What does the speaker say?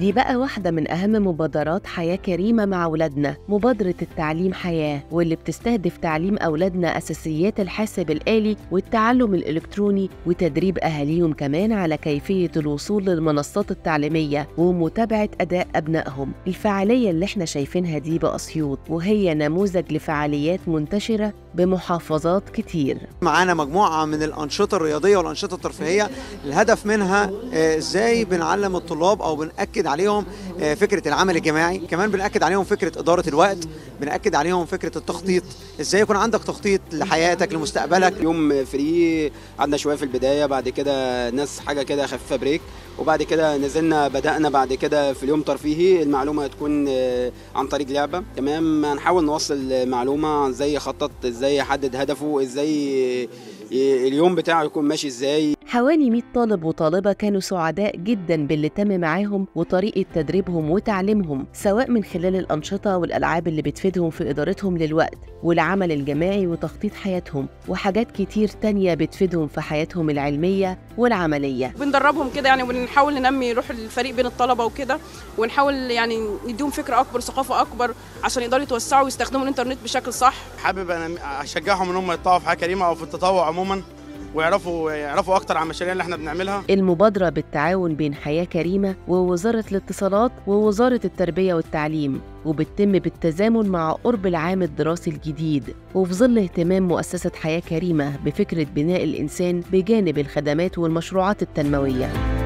دي بقى واحدة من أهم مبادرات حياة كريمة مع أولادنا مبادرة التعليم حياة واللي بتستهدف تعليم أولادنا أساسيات الحاسب الآلي والتعلم الإلكتروني وتدريب أهاليهم كمان على كيفية الوصول للمنصات التعليمية ومتابعة أداء أبنائهم الفعالية اللي احنا شايفينها دي بأسيوط وهي نموذج لفعاليات منتشرة بمحافظات كتير معانا مجموعة من الأنشطة الرياضية والأنشطة الترفيهية الهدف منها آه، إزاي بنعلم الطلاب أو بنأكد عليهم آه، فكرة العمل الجماعي كمان بنأكد عليهم فكرة إدارة الوقت بنأكد عليهم فكرة التخطيط إزاي يكون عندك تخطيط لحياتك لمستقبلك يوم فري قعدنا شويه في البدايه بعد كده ناس حاجه كده خفيفه بريك وبعد كده نزلنا بدانا بعد كده في اليوم ترفيهي المعلومه هتكون آه، عن طريق لعبه تمام هنحاول نوصل معلومه عن ازاي يخطط ازاي يحدد هدفه ازاي ي- اليوم بتاعه يكون ماشي ازاي حوالي 100 طالب وطالبة كانوا سعداء جدا باللي تم معاهم وطريقة تدريبهم وتعليمهم سواء من خلال الأنشطة والألعاب اللي بتفيدهم في إدارتهم للوقت والعمل الجماعي وتخطيط حياتهم وحاجات كتير تانية بتفيدهم في حياتهم العلمية والعملية بندربهم كده يعني وبنحاول ننمي روح الفريق بين الطلبه وكده ونحاول يعني نديهم فكره اكبر ثقافه اكبر عشان يقدروا يتوسعوا ويستخدموا الانترنت بشكل صح حابب انا اشجعهم ان هم يطلعوا في حياه كريمه او في التطوع عموما ويعرفوا يعرفوا اكتر عن المشاريع اللي احنا بنعملها المبادرة بالتعاون بين حياة كريمة ووزارة الاتصالات ووزارة التربية والتعليم وبتتم بالتزامن قرب قرب العام الدراسي الجديد وفي ظل اهتمام مؤسسة حياة كريمة بفكرة بناء الإنسان بجانب الخدمات والمشروعات التنموية